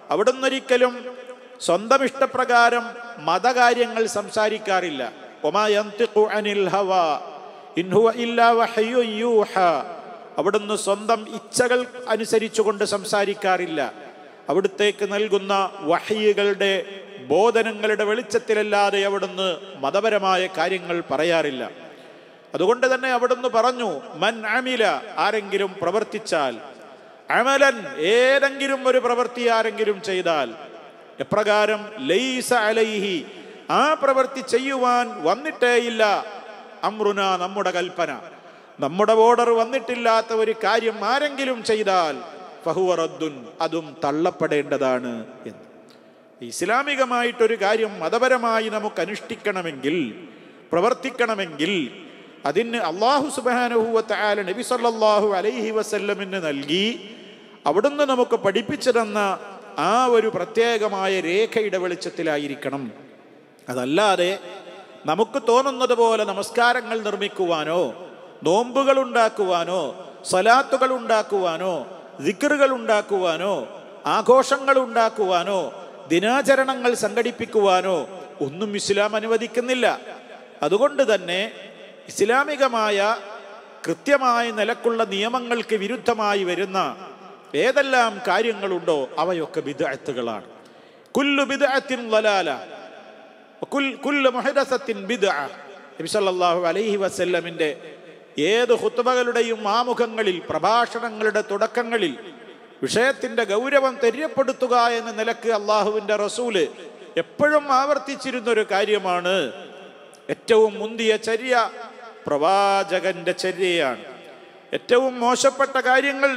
അവിടുന്ന് ഒരിക്കലും സ്വന്തം ഇഷ്ടപ്രകാരം മതകാര്യങ്ങൾ സംസാരിക്കാറില്ല ഒമാ യന്തിഖു അനിൽ ഹവാ ഇൻ ഹുവ ഇല്ലാ വഹയ്യുൻ യൂഹാ. അവിടുന്ന് സ്വന്തം ഇച്ഛകൾ അനുസരിച്ചുകൊണ്ട് സംസാരിക്കാറില്ല അവിടുത്തേക്ക് നൽകുന്ന വഹയ്യകളുടെ ബോധനങ്ങളുടെ വെളിച്ചത്തിലല്ലാതെ അവിടുന്ന് മതപരമായ കാര്യങ്ങൾ പറയാറില്ല അതുകൊണ്ട് തന്നെ അവിടുന്ന് പറഞ്ഞു മൻ അമില ആരെങ്കിലും പ്രവർത്തിച്ചാൽ അമലൻ ഏതെങ്കിലും ഒരു പ്രവൃത്തി ആരെങ്കിലും ചെയ്താൽ എപ്രകാരം ലൈസ അലൈഹി ആ പ്രവൃത്തി ചെയ്യുവാൻ വന്നിട്ടേയില്ല അമ്രുന നമ്മുടെ കൽപ്പന നമ്മുടെ ഓർഡർ വന്നിട്ടില്ലാത്ത ഒരു കാര്യം ആരെങ്കിലും ചെയ്താൽ ഫഹുവ റദ്ദുൻ അതും തള്ളപ്പെടേണ്ടതാണ് എന്ന് ഇസ്ലാമികമായിട്ടൊരു കാര്യം മതപരമായി നമുക്ക് അനുഷ്ഠിക്കണമെങ്കിൽ പ്രവർത്തിക്കണമെങ്കിൽ അതിന് അള്ളാഹു സുബാനുഹൂവത്ത ആല നബി സല്ലല്ലാഹു അലൈഹി വസല്ലമിന് നൽകി അവിടുന്ന് നമുക്ക് പഠിപ്പിച്ചു തന്ന ആ ഒരു പ്രത്യേകമായ രേഖയുടെ വെളിച്ചത്തിലായിരിക്കണം അതല്ലാതെ നമുക്ക് തോന്നുന്നത് പോലെ നമസ്കാരങ്ങൾ നിർമ്മിക്കുവാനോ നോമ്പുകൾ ഉണ്ടാക്കുവാനോ സലാത്തുകൾ ഉണ്ടാക്കുവാനോ ദിക്കറുകൾ ഉണ്ടാക്കുവാനോ ആഘോഷങ്ങൾ ഉണ്ടാക്കുവാനോ ദിനാചരണങ്ങൾ സംഘടിപ്പിക്കുവാനോ ഒന്നും ഇസ്ലാം അനുവദിക്കുന്നില്ല അതുകൊണ്ട് തന്നെ ഇസ്ലാമികമായ കൃത്യമായ നിലക്കുള്ള നിയമങ്ങൾക്ക് വിരുദ്ധമായി വരുന്ന ഏതെല്ലാം കാര്യങ്ങളുണ്ടോ അവയൊക്കെ ബിദ്അത്തുകളാണ് കുല്ലു ബിദ്അത്തിൻ ളലാല കുൽ- കുല്ലു മുഹദസത്തിൻ ബിദ്അ നബി സല്ലല്ലാഹു അലൈഹി വസല്ലമിന്റെ ഏത് ഹുത്തുബകളുടെയും ആമുഖങ്ങളിൽ പ്രഭാഷണങ്ങളുടെ തുടക്കങ്ങളിൽ വിഷയത്തിന്റെ ഗൗരവം തെര്യപ്പെടുത്തുക എന്ന നിലക്ക് അള്ളാഹുവിന്റെ റസൂല് എപ്പോഴും ആവർത്തിച്ചിരുന്ന ഒരു കാര്യമാണ് ഏറ്റവും മുന്തിയ ചര്യ പ്രവാചകന്റെ ചര്യയാണ് ഏറ്റവും മോശപ്പെട്ട കാര്യങ്ങൾ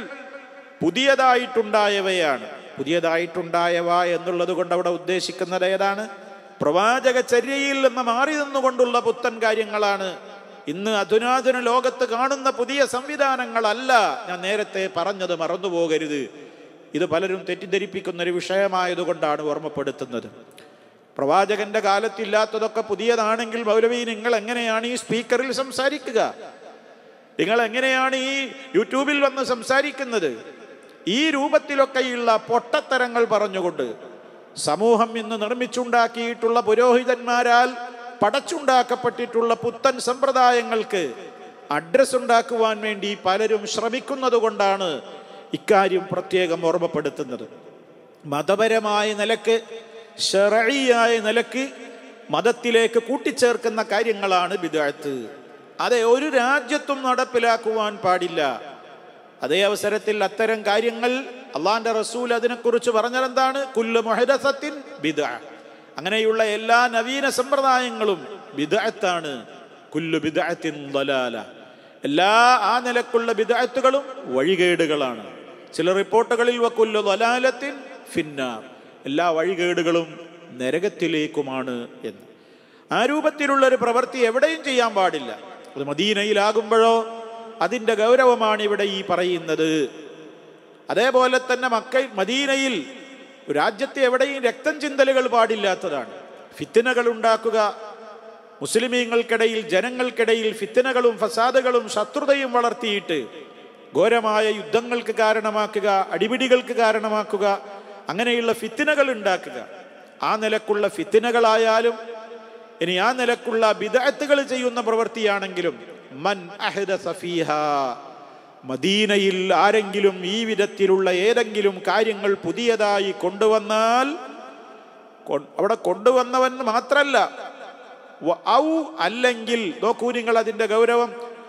പുതിയതായിട്ടുണ്ടായവയാണ് പുതിയതായിട്ടുണ്ടായവ എന്നുള്ളത് കൊണ്ട് അവിടെ ഉദ്ദേശിക്കുന്നത് ഏതാണ് പ്രവാചക ചര്യയിൽ നിന്ന് മാറി നിന്നുകൊണ്ടുള്ള പുത്തൻ കാര്യങ്ങളാണ് ഇന്ന് അധുനാധുന ലോകത്ത് കാണുന്ന പുതിയ സംവിധാനങ്ങളല്ല ഞാൻ നേരത്തെ പറഞ്ഞത് മറന്നുപോകരുത് ഇത് പലരും തെറ്റിദ്ധരിപ്പിക്കുന്ന ഒരു വിഷയമായതുകൊണ്ടാണ് ഓർമ്മപ്പെടുത്തുന്നത് പ്രവാചകന്റെ കാലത്തില്ലാത്തതൊക്കെ പുതിയതാണെങ്കിൽ മൗലവി നിങ്ങൾ എങ്ങനെയാണ് ഈ സ്പീക്കറിൽ സംസാരിക്കുക നിങ്ങൾ എങ്ങനെയാണ് ഈ യൂട്യൂബിൽ വന്ന് സംസാരിക്കുന്നത് ഈ രൂപത്തിലൊക്കെയുള്ള പൊട്ടത്തരങ്ങൾ പറഞ്ഞുകൊണ്ട് സമൂഹം ഇന്ന് നിർമ്മിച്ചുണ്ടാക്കിയിട്ടുള്ള പുരോഹിതന്മാരാൽ പടച്ചുണ്ടാക്കപ്പെട്ടിട്ടുള്ള പുത്തൻ സമ്പ്രദായങ്ങൾക്ക് അഡ്രസ് ഉണ്ടാക്കുവാൻ വേണ്ടി പലരും ശ്രമിക്കുന്നത് കൊണ്ടാണ് ഇക്കാര്യം പ്രത്യേകം ഓർമ്മപ്പെടുത്തുന്നത് മതപരമായ നിലക്ക് ഷറഈയായ നിലക്ക് മതത്തിലേക്ക് കൂട്ടിച്ചേർക്കുന്ന കാര്യങ്ങളാണ് ബിദഅത്ത് അതെ ഒരു രാജ്യത്തും നടപ്പിലാക്കുവാൻ പാടില്ല അതേ അവസരത്തിൽ അത്തരം കാര്യങ്ങൾ അള്ളാന്റെ റസൂൽ അതിനെക്കുറിച്ച് പറഞ്ഞതെന്താണ് കുല്ലു മുഹദസത്തിൻ ബിദഅ അങ്ങനെയുള്ള എല്ലാ നവീന സമ്പ്രദായങ്ങളും ബിദഅത്താണ് കുല്ലു ബിദഅത്തിൻ ദലാല എല്ലാ ആ നിലക്കുള്ള ബിദഅത്തുകളും വഴികേടുകളാണ് ചില റിപ്പോർട്ടുകളിൽ വക്കുല്ലു ദലാലത്തിൻ ഫിന്നാർ എല്ലാ വഴികേടുകളും നരകത്തിലേക്കുമാണ് എന്ന് ആ രൂപത്തിലുള്ള ഒരു പ്രവൃത്തി എവിടെയും ചെയ്യാൻ പാടില്ല അത് മദീനയിലാകുമ്പോഴോ അതിൻ്റെ ഗൗരവമാണ് ഇവിടെ ഈ പറയുന്നത് അതേപോലെ തന്നെ മക്ക മദീനയിൽ രാജ്യത്തെ എവിടെയും രക്തം ചിന്തലുകൾ പാടില്ലാത്തതാണ് ഫിത്തിനകൾ ഉണ്ടാക്കുക മുസ്ലിമീങ്ങൾക്കിടയിൽ ജനങ്ങൾക്കിടയിൽ ഫിത്തിനകളും ഫസാദുകളും ശത്രുതയും വളർത്തിയിട്ട് ഘോരമായ യുദ്ധങ്ങൾക്ക് കാരണമാക്കുക അടിപിടികൾക്ക് കാരണമാക്കുക അങ്ങനെയുള്ള ഫിത്തിനകൾ ഉണ്ടാക്കുക ആ നിലക്കുള്ള ഫിത്തിനകളായാലും ഇനി ആ നിലക്കുള്ള ബിദഅത്തുകൾ ചെയ്യുന്ന പ്രവൃത്തിയാണെങ്കിലും മൻ അഹ്ദസ ഫീഹാ മദീനയിൽ ആരെങ്കിലും ഈ വിധത്തിലുള്ള ഏതെങ്കിലും കാര്യങ്ങൾ പുതിയതായി കൊണ്ടുവന്നാൽ കൊ- അവിടെ കൊണ്ടുവന്നവൻ മാത്രല്ല വ- ഔ അല്ലെങ്കിൽ നോക്കൂ നിങ്ങൾ അതിന്റെ ഗൗരവം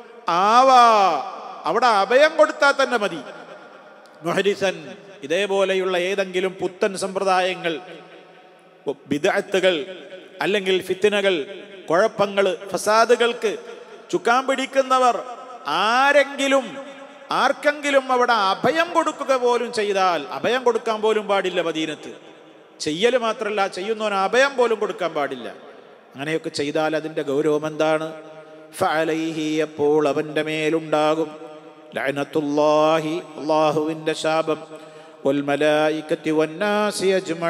ആവാ അവിടെ അഭയം കൊടുത്താൽ തന്നെ മതി മുഹരിസൻ ഇതേപോലെയുള്ള ഏതെങ്കിലും പുത്തൻ സമ്പ്രദായങ്ങൾ ബിദഅത്തുകൾ അല്ലെങ്കിൽ ഫിത്തിനകൾ കുഴപ്പങ്ങൾ ഫസാദുകൾക്ക് ചുക്കാൻ പിടിക്കുന്നവർ ആരെങ്കിലും ആർക്കെങ്കിലും അവിടെ അഭയം കൊടുക്കുക പോലും ചെയ്താൽ അഭയം കൊടുക്കാൻ പോലും പാടില്ല മദീനത്ത് ചെയ്യൽ മാത്രമല്ല ചെയ്യുന്നവന് അഭയം പോലും കൊടുക്കാൻ പാടില്ല അങ്ങനെയൊക്കെ ചെയ്താൽ അതിൻ്റെ ഗൗരവം എന്താണ് ഫഅലൈഹി അപ്പോൾ അവൻ്റെ മേലുണ്ടാകും ലഅനത്തുല്ലാഹി അള്ളാഹുവിൻ്റെ ശാപം വൽമലായിക്കത്തി വന്നാസി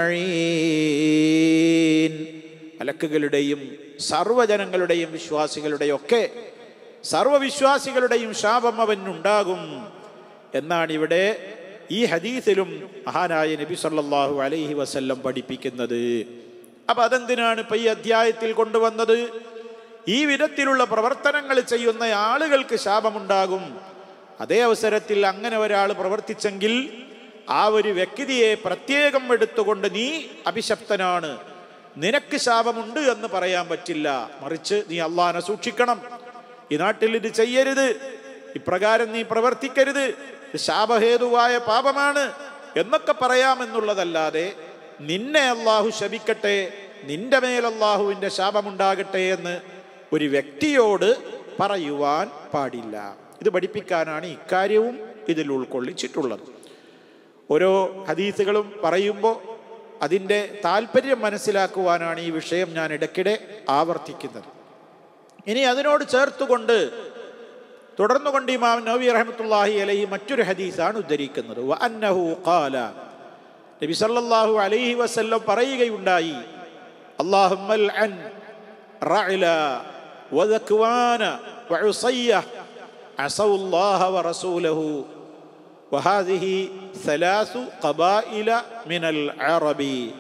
അജ്മഈൻ മലക്കുകളുടെയും സർവ്വജനങ്ങളുടെയും വിശ്വാസികളുടെയും ഒക്കെ സർവവിശ്വാസികളുടെയും ശാപം അവനുണ്ടാകും എന്നാണ് ഇവിടെ ഈ ഹദീസിലും മഹാനായ നബി സല്ലല്ലാഹു അലൈഹി വസല്ലം പഠിപ്പിക്കുന്നത് അപ്പൊ അതെന്തിനാണ് ഇപ്പൊ ഈ അധ്യായത്തിൽ കൊണ്ടുവന്നത് ഈ വിധത്തിലുള്ള പ്രവർത്തനങ്ങൾ ചെയ്യുന്ന ആളുകൾക്ക് ശാപമുണ്ടാകും അതേ അവസരത്തിൽ അങ്ങനെ ഒരാൾ പ്രവർത്തിച്ചെങ്കിൽ ആ ഒരു വ്യക്തിയെ പ്രത്യേകം എടുത്തുകൊണ്ട് നീ അഭിശപ്തനാണ് നിനക്ക് ശാപമുണ്ട് എന്ന് പറയാൻ പറ്റില്ല മറിച്ച് നീ അള്ളാനെ സൂക്ഷിക്കണം ഈ നാട്ടിൽ ഇത് ചെയ്യരുത് ഇപ്രകാരം നീ പ്രവർത്തിക്കരുത് ഇത് ശാപഹേതുവായ പാപമാണ് എന്നൊക്കെ പറയാമെന്നുള്ളതല്ലാതെ നിന്നെ അള്ളാഹു ശപിക്കട്ടെ നിന്റെ മേൽ അള്ളാഹുവിൻ്റെ ശാപമുണ്ടാകട്ടെ എന്ന് ഒരു വ്യക്തിയോട് പറയുവാൻ പാടില്ല ഇത് പഠിപ്പിക്കാനാണ് ഇക്കാര്യവും ഇതിൽ ഉൾക്കൊള്ളിച്ചിട്ടുള്ളത് ഓരോ ഹദീസുകളും പറയുമ്പോൾ അതിൻ്റെ താല്പര്യം മനസ്സിലാക്കുവാനാണ് ഈ വിഷയം ഞാൻ ഇടയ്ക്കിടെ ആവർത്തിക്കുന്നത് ഇനി അതിനോട് ചേർത്തുകൊണ്ട് തുടർന്നുകൊണ്ട് ഇമാം നബി റഹ്മത്തുള്ളാഹി അലൈഹി മറ്റൊരു ഹദീസാണ് ഉദ്ധരിക്കുന്നത് വ അന്നഹു ഖാല നബി സല്ലല്ലാഹു അലൈഹി വസല്ലം പറയുകയുണ്ടായി അല്ലാഹുമ്മൽ അൻ റഅല വദക്വാന വഉസയ്യ അസൗല്ലാഹ വറസൂലഹു وهذه ثلاث قبائل من العرب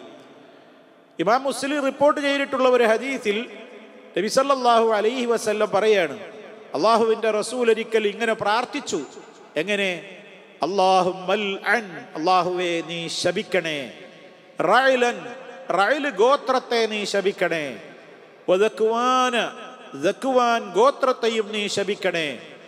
ഇമാം മുസ്ലിം റിപ്പോർട്ട് ചെയ്തിട്ടുള്ള ഒരു ഹദീസിൽ നബി സല്ലല്ലാഹു അലൈഹി വസല്ലം പറയാണ് അള്ളാഹുവിൻ്റെ റസൂൽ ഒരിക്കൽ ഇങ്ങനെ പ്രാർത്ഥിച്ചു എങ്ങനെ അള്ളാഹുമ്മൽ അൻ അള്ളാഹുവെ നീ ശപിക്കണേ റഅലൻ റഅൽ ഗോത്രത്തെ നീ ശപിക്കണേ വദക്വാന ദക്വാൻ ഗോത്രത്തെയും നീ ശപിക്കണേ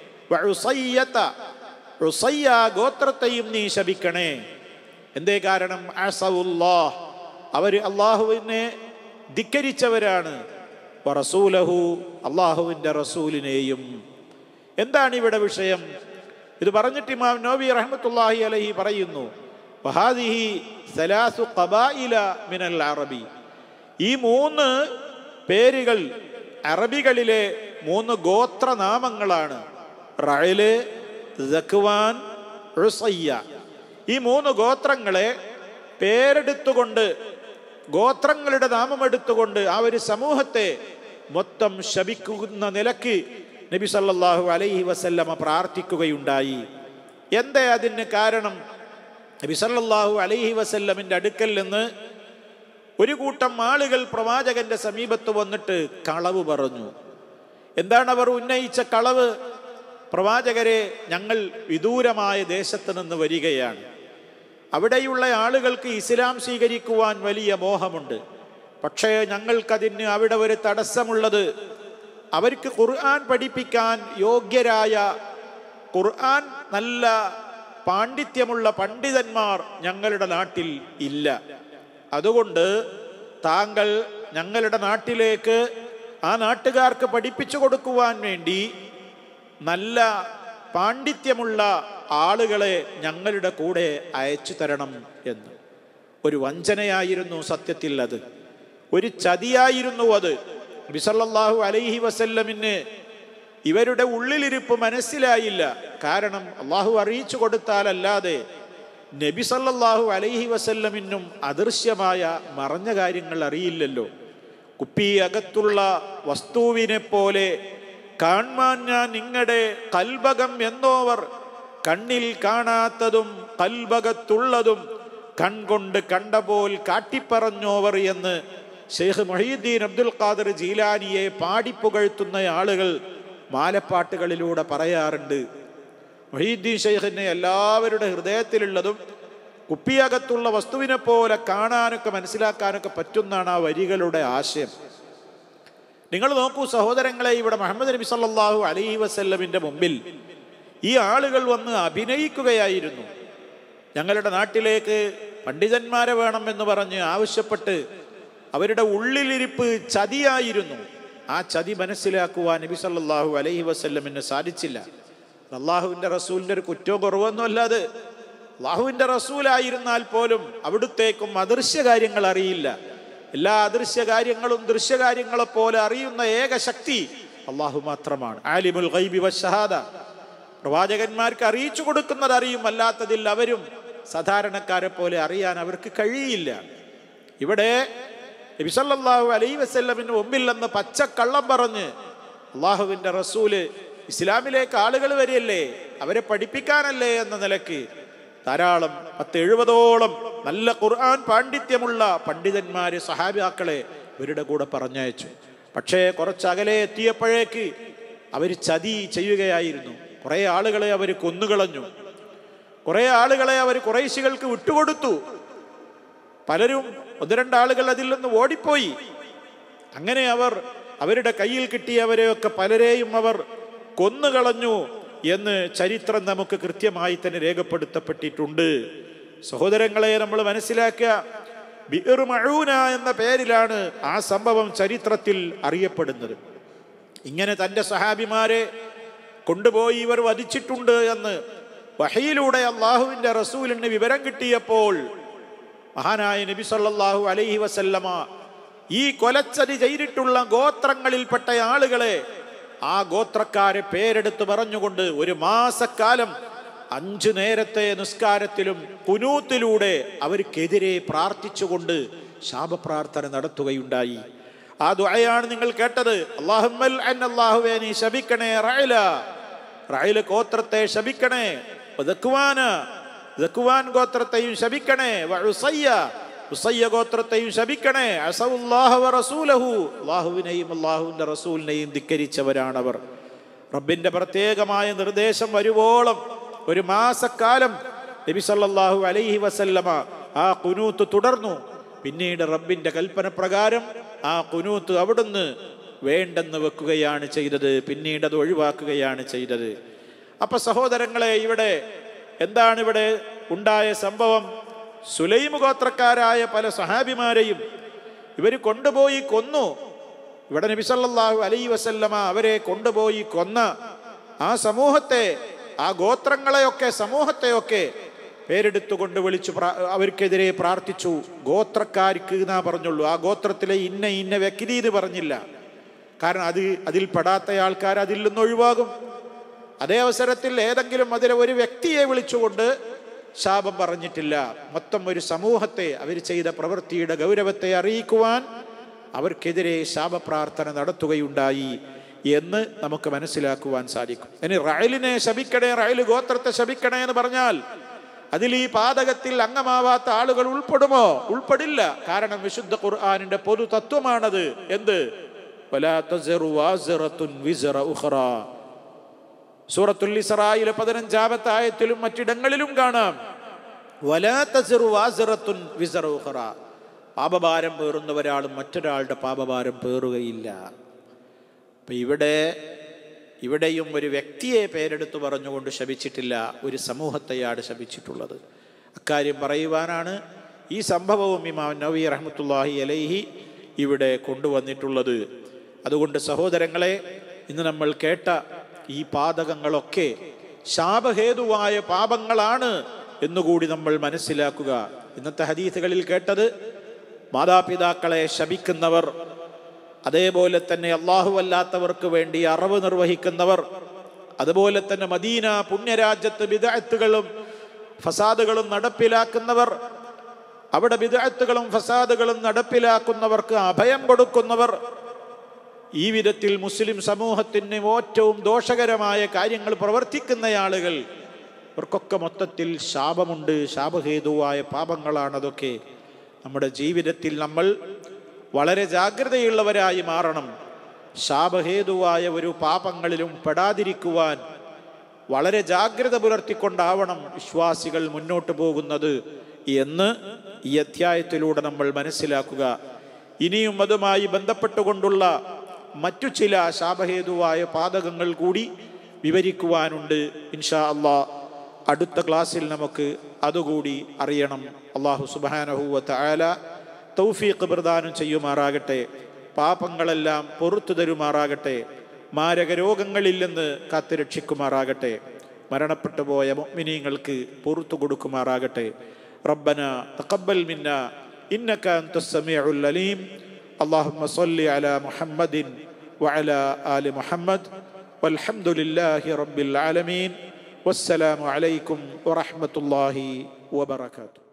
വഉസയ്യത ഉസയ്യ ഗോത്രത്തെയും നീ ശപിക്കണേ എന്തേ കാരണം അസവുല്ലാഹ് അവര് അള്ളാഹുവിനെ ധിക്കരിച്ചവരാണ് റസൂലഹു അള്ളാഹുവിൻ്റെ റസൂലിനെയും എന്താണ് ഇവിടെ വിഷയം ഇത് പറഞ്ഞിട്ട് ഇമാം നോബി റഹ്മത്തുല്ലാഹി അലഹി പറയുന്നു വഹാദിഹി സലാസു ഖബായില മിനൽ അറബി ഈ മൂന്ന് പേരുകൾ അറബികളിലെ മൂന്ന് ഗോത്രനാമങ്ങളാണ് റഅല് സക്വാൻ ഉസയ്യ ഈ മൂന്ന് ഗോത്രങ്ങളെ പേരെടുത്തുകൊണ്ട് ഗോത്രങ്ങളുടെ നാമം എടുത്തുകൊണ്ട് ആ ഒരു സമൂഹത്തെ മൊത്തം ശപിക്കുന്ന നിലക്ക് നബി സല്ലല്ലാഹു അലൈഹി വസല്ലമ പ്രാർത്ഥിക്കുകയുണ്ടായി എന്തേ അതിന് കാരണം നബി സല്ലല്ലാഹു അലൈഹി വസല്ലമിൻ്റെ അടുക്കൽ നിന്ന് ഒരു കൂട്ടം ആളുകൾ പ്രവാചകന്റെ സമീപത്ത് വന്നിട്ട് കളവ് പറഞ്ഞു എന്താണ് അവർ ഉന്നയിച്ച കളവ് പ്രവാചകരെ ഞങ്ങൾ വിദൂരമായ ദേശത്ത് നിന്ന് വരികയാണ് അവിടെയുള്ള ആളുകൾക്ക് ഇസ്ലാം സ്വീകരിക്കുവാൻ വലിയ മോഹമുണ്ട് പക്ഷേ ഞങ്ങൾക്കതിന് അവിടെ ഒരു തടസ്സമുള്ളത് അവർക്ക് ഖുർആൻ പഠിപ്പിക്കാൻ യോഗ്യരായ ഖുർആൻ നല്ല പാണ്ഡിത്യമുള്ള പണ്ഡിതന്മാർ ഞങ്ങളുടെ നാട്ടിൽ ഇല്ല അതുകൊണ്ട് താങ്കൾ ഞങ്ങളുടെ നാട്ടിലേക്ക് ആ നാട്ടുകാർക്ക് പഠിപ്പിച്ചു കൊടുക്കുവാൻ വേണ്ടി നല്ല പാണ്ഡിത്യമുള്ള ആളുകളെ ഞങ്ങളുടെ കൂടെ അയച്ചു തരണം എന്ന് ഒരു വഞ്ചനയായിരുന്നു സത്യത്തിൽ അത് ഒരു ചതിയായിരുന്നു അത് ബിസല്ലാഹു അലൈഹി വസല്ലമിന് ഇവരുടെ ഉള്ളിലിരിപ്പ് മനസ്സിലായില്ല കാരണം അള്ളാഹു അറിയിച്ചു കൊടുത്താലല്ലാതെ നബി സല്ലല്ലാഹു അലൈഹി വസല്ലമിനും അദൃശ്യമായ മറഞ്ഞ കാര്യങ്ങൾ അറിയില്ലല്ലോ കുപ്പി അകത്തുള്ള വസ്തുവിനെ പോലെ കാൺമാൻ ഞാൻ നിങ്ങളുടെ കൽബകം എന്നോവർ കണ്ണിൽ കാണാത്തതും കൽബകത്തുള്ളതും കൺകൊണ്ട് കണ്ട പോൽ കാട്ടിപ്പറഞ്ഞോവർ എന്ന് ഷെയ്ഖ് മൊഹീദ്ദീൻ അബ്ദുൽ ഖാദർ ജീലാനിയെ പാടിപ്പുകഴ്ത്തുന്ന ആളുകൾ മാലപ്പാട്ടുകളിലൂടെ പറയാറുണ്ട് മൊഹീദ്ദീൻ ഷെയ്ഖിനെ എല്ലാവരുടെ ഹൃദയത്തിലുള്ളതും കുപ്പിയകത്തുള്ള വസ്തുവിനെ പോലെ കാണാനൊക്കെ മനസ്സിലാക്കാനൊക്കെ പറ്റുന്നതാണ് ആ വരികളുടെ ആശയം നിങ്ങൾ നോക്കൂ സഹോദരങ്ങളെ ഇവിടെ മുഹമ്മദ് നബി സല്ലല്ലാഹു അലൈഹി വസല്ലമിന്റെ മുമ്പിൽ ഈ ആളുകൾ വന്ന് അഭിനയിക്കുകയായിരുന്നു ഞങ്ങളുടെ നാട്ടിലേക്ക് പണ്ഡിതന്മാരെ വേണമെന്ന് പറഞ്ഞ് ആവശ്യപ്പെട്ട് അവരുടെ ഉള്ളിലിരിപ്പ് ചതിയായിരുന്നു ആ ചതി മനസ്സിലാക്കുവാൻ നബി സല്ലല്ലാഹു അലൈഹി വസല്ലമിന് സാധിച്ചില്ല അള്ളാഹുവിൻ്റെ റസൂലിൻ്റെ ഒരു കുറ്റവും കുറവൊന്നും അല്ലാതെ അള്ളാഹുവിൻ്റെ റസൂലായിരുന്നാൽ പോലും അവിടുത്തേക്കും അദൃശ്യ കാര്യങ്ങൾ അറിയില്ല എല്ലാ അദൃശ്യ കാര്യങ്ങളും ദൃശ്യകാര്യങ്ങളെ പോലെ അറിയുന്ന ഏക ശക്തി അള്ളാഹു മാത്രമാണ് ആലിമുൽ ഗൈബി വശഹാദ പ്രവാചകന്മാർക്ക് അറിയിച്ചു കൊടുക്കുന്നത് അറിയും അല്ലാത്തതിൽ അവരും സാധാരണക്കാരെ പോലെ അറിയാൻ അവർക്ക് കഴിയില്ല ഇവിടെ നബിസല്ലാഹു അലൈ വസല്ലമിന് മുമ്പിൽ നിന്ന് പച്ചക്കള്ളം പറഞ്ഞ് അള്ളാഹുവിൻ്റെ റസൂല് ഇസ്ലാമിലേക്ക് ആളുകൾ വരികയല്ലേ അവരെ പഠിപ്പിക്കാനല്ലേ എന്ന നിലക്ക് ധാരാളം പത്ത് എഴുപതോളം നല്ല ഖുർആൻ പാണ്ഡിത്യമുള്ള പണ്ഡിതന്മാര് സഹാബിയാക്കളെ ഇവരുടെ കൂടെ പറഞ്ഞയച്ചു പക്ഷേ കുറച്ച് അകലെ എത്തിയപ്പോഴേക്ക് അവർ ചതി ചെയ്യുകയായിരുന്നു കുറേ ആളുകളെ അവർ കൊന്നുകളഞ്ഞു കുറേ ആളുകളെ അവർ കുറേശികൾക്ക് വിട്ടുകൊടുത്തു പലരും ഒന്ന് രണ്ടാളുകൾ അതിൽ നിന്ന് ഓടിപ്പോയി അങ്ങനെ അവർ അവരുടെ കയ്യിൽ കിട്ടിയവരെയൊക്കെ പലരെയും അവർ കൊന്നുകളഞ്ഞു എന്ന് ചരിത്രം നമുക്ക് കൃത്യമായി തന്നെ രേഖപ്പെടുത്തപ്പെട്ടിട്ടുണ്ട് സഹോദരങ്ങളെ നമ്മൾ മനസ്സിലാക്കുക ബിർ മഴൂന എന്ന പേരിലാണ് ആ സംഭവം ചരിത്രത്തിൽ അറിയപ്പെടുന്നത് ഇങ്ങനെ തൻ്റെ സഹാബിമാരെ കൊണ്ടുപോയി ഇവർ വധിച്ചിട്ടുണ്ട് എന്ന് വഹയിലൂടെ അള്ളാഹുവിൻ്റെ റസൂലിന് വിവരം കിട്ടിയപ്പോൾ മഹാനായ നബി സല്ലല്ലാഹു അലൈഹി വസല്ലമ ഈ കൊലച്ചതി ചെയ്തിട്ടുള്ള ഗോത്രങ്ങളിൽപ്പെട്ട ആളുകളെ ആ ഗോത്രക്കാരെ പേരെടുത്ത് പറഞ്ഞുകൊണ്ട് ഒരു മാസക്കാലം അഞ്ചു നേരത്തെ നിസ്കാരത്തിലും കുനൂത്തിലൂടെ അവർക്കെതിരെ പ്രാർത്ഥിച്ചുകൊണ്ട് ശാപപ്രാർത്ഥന നടത്തുകയുണ്ടായി ആ ദുആയാണ് നിങ്ങൾ കേട്ടത് അല്ലാഹുമ്മൽ അൻ അല്ലാഹുവേ നീ ശപിക്കണേ റഅല റഅല ഗോത്രത്തെ ശപിക്കണേ വദക്വാന ദക്കുവാൻ ഗോത്രത്തെയും ശപിക്കണേ വഉസയ്യ ഉസയ്യ ഗോത്രത്തെയും ശപിക്കണേ അസവുല്ലാഹ വ റസൂലഹു അല്ലാഹുവിനെയും അല്ലാഹുവിന്റെ റസൂലിനെയും ധിക്കരിച്ചവരാണവർ റബ്ബിന്റെ പ്രത്യേകമായ നിർദ്ദേശം വരുവോളം ഒരു മാസക്കാലം നബി സല്ലല്ലാഹു അലൈഹി വസല്ലമ ആ കുനൂത്ത് തുടർന്നു പിന്നീട് റബ്ബിന്റെ കൽപ്പന പ്രകാരം ആ കുനൂത്ത് അവിടുന്ന് വേണ്ടെന്ന് വെക്കുകയാണ് ചെയ്തത് പിന്നീട് അത് ഒഴിവാക്കുകയാണ് ചെയ്തത് അപ്പൊ സഹോദരങ്ങളെ ഇവിടെ എന്താണ് ഇവിടെ ഉണ്ടായ സംഭവം സുലൈം ഗോത്രക്കാരായ പല സഹാബിമാരെയും ഇവർ കൊണ്ടുപോയി കൊന്നു ഇവിടെ നബി സല്ലല്ലാഹു അലൈഹി വസല്ലമ അവരെ കൊണ്ടുപോയി കൊന്ന ആ സമൂഹത്തെ ആ ഗോത്രങ്ങളെയൊക്കെ സമൂഹത്തെയൊക്കെ പേരെടുത്തുകൊണ്ട് വിളിച്ചു പ്രാ- അവർക്കെതിരെ പ്രാർത്ഥിച്ചു ഗോത്രക്കാർക്ക് എന്നാ പറഞ്ഞുള്ളൂ ആ ഗോത്രത്തിലെ ഇന്ന ഇന്ന വ്യക്തി എന്ന് പറഞ്ഞില്ല കാരണം അത് അതിൽ പെടാത്ത ആൾക്കാർ അതിൽ നിന്ന് ഒഴിവാകും അതേ അവസരത്തിൽ ഏതെങ്കിലും അതിലെ ഒരു വ്യക്തിയെ വിളിച്ചുകൊണ്ട് ശാപം പറഞ്ഞിട്ടില്ല മൊത്തം ഒരു സമൂഹത്തെ അവർ ചെയ്ത പ്രവൃത്തിയുടെ ഗൗരവത്തെ അറിയിക്കുവാൻ അവർക്കെതിരെ ശാപപ്രാർത്ഥന നടത്തുകയുണ്ടായി എന്ന് നമുക്ക് മനസ്സിലാക്കുവാൻ സാധിക്കും ഇനി റയലിനെ ശപിക്കണേ റയൽ ഗോത്രത്തെ ശപിക്കണേ എന്ന് പറഞ്ഞാൽ അതിൽ ഈ പാതകത്തിൽ അംഗമാവാത്ത ആളുകൾ ഉൾപ്പെടുമോ ഉൾപ്പെടില്ല കാരണം വിശുദ്ധ ഖുർആാനിന്റെ പൊതു തത്വമാണത് എന്ത് വലാ തസിറു വാസിറത്തുൻ വിസറ ഉഖ്റാ സൂറത്തുൽ ഇസ്രായിലെ പതിനഞ്ചാമത്തെ ആയത്തിലും മറ്റിടങ്ങളിലും കാണാം വലാ തസിറു വാസിറത്തുൻ വിസറ ഉഖ്റ പാപഭാരം പേറുന്ന ഒരാളും മറ്റൊരാളുടെ പാപഭാരം പേറുകയില്ല അപ്പൊ ഇവിടെ ഇവിടെയും ഒരു വ്യക്തിയെ പേരെടുത്ത് പറഞ്ഞുകൊണ്ട് ശപിച്ചിട്ടില്ല ഒരു സമൂഹത്തെയാണ് ശപിച്ചിട്ടുള്ളത് അക്കാര്യം പറയുവാനാണ് ഈ സംഭവവും ഇമാം നവി റഹ്മത്തുല്ലാഹി അലൈഹി ഇവിടെ കൊണ്ടുവന്നിട്ടുള്ളത് അതുകൊണ്ട് സഹോദരങ്ങളെ ഇന്ന് നമ്മൾ കേട്ട ഈ പാതകങ്ങളൊക്കെ ശാപഹേതുവായ പാപങ്ങളാണ് എന്നുകൂടി നമ്മൾ മനസ്സിലാക്കുക ഇന്നത്തെ ഹദീസുകളിൽ കേട്ടത് മാതാപിതാക്കളെ ശപിക്കുന്നവർ അതേപോലെ തന്നെ അള്ളാഹു അല്ലാത്തവർക്ക് വേണ്ടി അറവ് നിർവഹിക്കുന്നവർ അതുപോലെ തന്നെ മദീന പുണ്യരാജ്യത്ത് വിദഗ്ധകളും ഫസാദുകളും നടപ്പിലാക്കുന്നവർ അവിടെ വിദഗ്ധകളും ഫസാദുകളും നടപ്പിലാക്കുന്നവർക്ക് അഭയം കൊടുക്കുന്നവർ ഈ വിധത്തിൽ മുസ്ലിം സമൂഹത്തിന് ഏറ്റവും ദോഷകരമായ കാര്യങ്ങൾ പ്രവർത്തിക്കുന്ന ആളുകൾ ഇവർക്കൊക്കെ മൊത്തത്തിൽ ശാപമുണ്ട് ശാപഹേതുവായ പാപങ്ങളാണ് അതൊക്കെ നമ്മുടെ ജീവിതത്തിൽ നമ്മൾ വളരെ ജാഗ്രതയുള്ളവരായി മാറണം ശാപഹേതുവായ ഒരു പാപങ്ങളിലും പെടാതിരിക്കുവാൻ വളരെ ജാഗ്രത പുലർത്തിക്കൊണ്ടാവണം വിശ്വാസികൾ മുന്നോട്ട് പോകുന്നത് എന്ന് ഈ അധ്യായത്തിലൂടെ നമ്മൾ മനസ്സിലാക്കുക ഇനിയും അതുമായി ബന്ധപ്പെട്ടുകൊണ്ടുള്ള മറ്റു ചില ശാപഹേതുവായ പാതകങ്ങൾ കൂടി വിവരിക്കുവാനുണ്ട് ഇൻഷാ അള്ളാ അടുത്ത ക്ലാസ്സിൽ നമുക്ക് അതുകൂടി അറിയണം അള്ളാഹു സുബാനഹുവ ആല തൗഫീഖ് പ്രദാനം ചെയ്യുമാറാകട്ടെ പാപങ്ങളെല്ലാം പൊറത്തു തരുമാറാകട്ടെ മാരക രോഗങ്ങളിൽ നിന്ന് കാത്തുരക്ഷിക്കുമാറാകട്ടെ മരണപ്പെട്ടു പോയ മുഅ്മിനീങ്ങൾക്ക് പൊറത്തു കൊടുക്കുമാറാകട്ടെ റബ്ബന തഖബ്ബൽ മിന്ന ഇന്നക അൻത സമീഉൽ അലീം اللهم صل على محمد وعلى آل محمد والحمد لله رب العالمين والسلام عليكم ورحمة الله وبركاته